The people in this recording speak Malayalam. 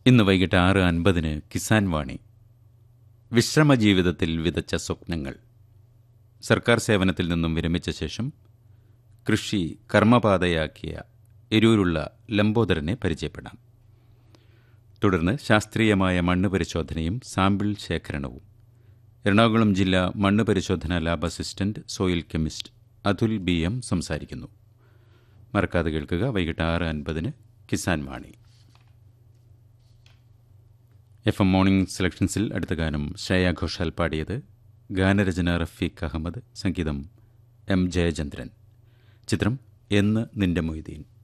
ഇന്ന് വൈകിട്ട് ആറ് അൻപതിന് കിസാൻ വാണി വിശ്രമ ജീവിതത്തിൽ വിതച്ച സ്വപ്നങ്ങൾ സർക്കാർ സേവനത്തിൽ നിന്നും വിരമിച്ച ശേഷം കൃഷി കർമ്മപാതയാക്കിയ എരൂരുള്ള ലംബോദരനെ പരിചയപ്പെടാം തുടർന്ന് ശാസ്ത്രീയമായ മണ്ണ് പരിശോധനയും സാമ്പിൾ ശേഖരണവും എറണാകുളം ജില്ലാ മണ്ണ് പരിശോധന lab assistant soil chemist Atul B M സംസാരിക്കുന്നു മറക്കാതെ കേൾക്കുക വൈകിട്ട് ആറ് അൻപതിന് കിസാൻ വാണി എഫ് എം മോർണിംഗ് സെലക്ഷൻസിൽ അടുത്ത ഗാനം ശ്രേയ ഘോഷാൽ പാടിയത് ഗാനരചന റഫീഖ് അഹമ്മദ് സംഗീതം എം ജയചന്ദ്രൻ ചിത്രം എന്ന് നിന്റെ മൊയ്തീൻ